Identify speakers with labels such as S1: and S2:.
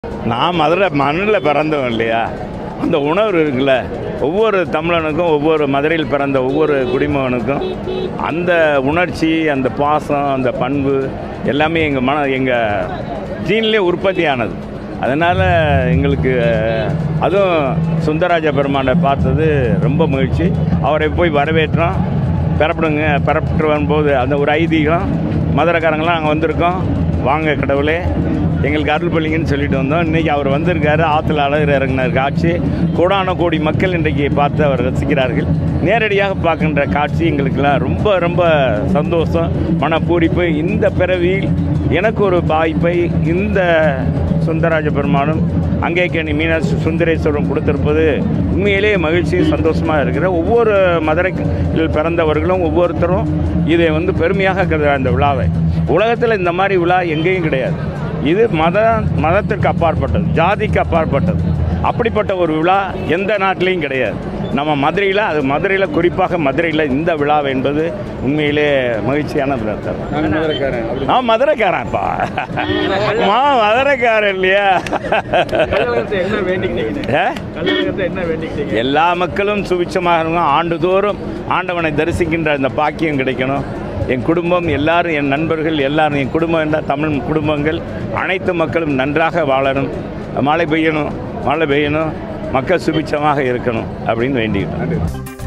S1: நான் மதுரை மண்ணில் பிறந்தவன் இல்லையா அந்த உணர்வு இருக்குல்ல ஒவ்வொரு தமிழனுக்கும் ஒவ்வொரு மதுரையில் பிறந்த ஒவ்வொரு குடிமகனுக்கும் அந்த உணர்ச்சி அந்த பாசம் அந்த பண்பு எல்லாமே எங்கள் மன எங்கள் ஜீன்லேயே உற்பத்தியானது அதனால் எங்களுக்கு அதுவும் சுந்தரராஜ பெருமானை பார்த்தது ரொம்ப மகிழ்ச்சி அவரை போய் வரவேற்றோம் பெறப்படுங்க பெறப்பட்டு வரும்போது அந்த ஒரு ஐதீகம் மதுரைக்காரங்களாம் அங்கே வந்திருக்கோம் வாங்க கடவுளே எங்களுக்கு அருள் பள்ளிங்கன்னு சொல்லிட்டு வந்தோம் இன்றைக்கி அவர் வந்திருக்காரு ஆற்றுல அழகர் இறங்கினார் காட்சி கோடான கோடி மக்கள் இன்றைக்கு பார்த்து அவர் ரசிக்கிறார்கள் நேரடியாக பார்க்கின்ற காட்சி எங்களுக்கெல்லாம் ரொம்ப ரொம்ப சந்தோஷம் மனப்பூரிப்பு இந்த பிறவியில் எனக்கு ஒரு வாய்ப்பை இந்த சுந்தரராஜ பெருமானும் அங்கேக்கணி மீனாட்சி சுந்தரேஸ்வரம் கொடுத்திருப்பது உண்மையிலேயே மகிழ்ச்சியும் சந்தோஷமாக இருக்கிற ஒவ்வொரு மதுரையில் பிறந்தவர்களும் ஒவ்வொருத்தரும் இதை வந்து பெருமையாக கருதுகிற அந்த விழாவை உலகத்தில் இந்த மாதிரி விழா எங்கேயும் கிடையாது இது மத மதத்திற்கு அப்பாற்பட்டது ஜாதிக்கு அப்பாற்பட்டது அப்படிப்பட்ட ஒரு விழா எந்த நாட்டிலையும் கிடையாது நம்ம மதுரையில் அது மதுரையில் குறிப்பாக மதுரையில் இந்த விழா என்பது உண்மையிலே மகிழ்ச்சியான விழா
S2: நான் மதுரைக்காரன் அப்படி
S1: நான் மதுரைக்காரன்ப்பா மா மதுரைக்காரன் இல்லையா
S2: கள்ளழகத்தை என்ன வேண்டிக்கிட்டீங்க
S1: ஏ?
S2: கள்ளழகத்தை என்ன வேண்டிக்கிட்டீங்க
S1: எல்லா மக்களும் சுபிட்சமாக இருக்கணும் ஆண்டுதோறும் ஆண்டவனை தரிசிக்கின்ற அந்த பாக்கியம் கிடைக்கணும் என் குடும்பம் எல்லாரும் என் நண்பர்கள் எல்லாரும் என் குடும்பம் என்ற தமிழ் குடும்பங்கள் அனைத்து மக்களும் நன்றாக வாழணும் மழை பெய்யணும் மழை பெய்யணும் மக்கள் சுபிட்சமாக இருக்கணும் அப்படின்னு வேண்டிக்கிட்டோம்
S2: நன்றி